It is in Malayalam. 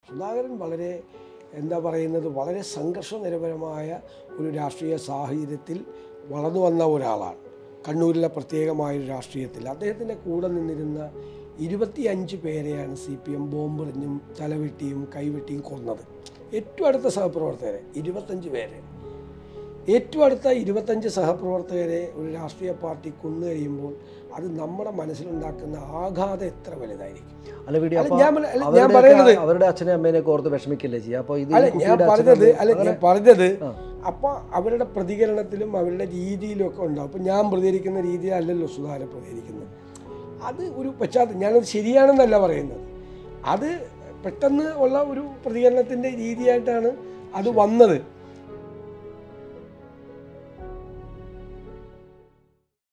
സുധാകരൻ വളരെ എന്താ പറയുന്നത് വളരെ സംഘർഷ നിരപരമായ ഒരു രാഷ്ട്രീയ സാഹചര്യത്തിൽ വളർന്നു വന്ന ഒരാളാണ് കണ്ണൂരിലെ പ്രത്യേകമായ ഒരു രാഷ്ട്രീയത്തിൽ അദ്ദേഹത്തിൻ്റെ കൂടെ നിന്നിരുന്ന ഇരുപത്തിയഞ്ച് പേരെയാണ് സി പി എം ബോംബെറിഞ്ഞും തലവെട്ടിയും കൈവെട്ടിയും കൊന്നത് ഏറ്റവും അടുത്ത സഹപ്രവർത്തകരെ ഇരുപത്തഞ്ച് പേരെ ഏറ്റവും അടുത്ത ഇരുപത്തഞ്ച് സഹപ്രവർത്തകരെ ഒരു രാഷ്ട്രീയ പാർട്ടി കൊന്നു കഴിയുമ്പോൾ അത് നമ്മുടെ മനസ്സിലുണ്ടാക്കുന്ന ആഘാതം എത്ര വലുതായിരിക്കും അല്ല വീഡിയോ അല്ല, അപ്പോൾ ഞാൻ പറ- അല്ല, ഞാൻ അവരുടെയൊക്കെ- പറയുന്നത് അവരുടെ അച്ഛനെ അമ്മേനെ ഓർത്ത് വിഷമിക്കില്ലേ ചെയ്യുക അപ്പോൾ ഇത് ഈ അല്ല ഞാൻ കുട്ടിയുടെ അച്ഛനും പറഞ്ഞത് അമ്മയും അല്ല അങ്ങനെ- ഞാൻ പറഞ്ഞത് ആ. അപ്പോൾ അവരുടെ പ്രതികരണത്തിലും അവരുടെ രീതിയിലും ഒക്കെ ഉണ്ടാവും അപ്പം ഞാൻ പ്രതികരിക്കുന്ന രീതിയിലല്ലല്ലോ സുധാകരൻ പ്രതികരിക്കുന്നത് അത് ഒരു പശ്ചാത്തലം ഞാനത് ശരിയാണെന്നല്ല പറയുന്നത് അത് പെട്ടെന്ന് ഉള്ള ഒരു പ്രതികരണത്തിൻ്റെ രീതിയായിട്ടാണ് അത് വന്നത്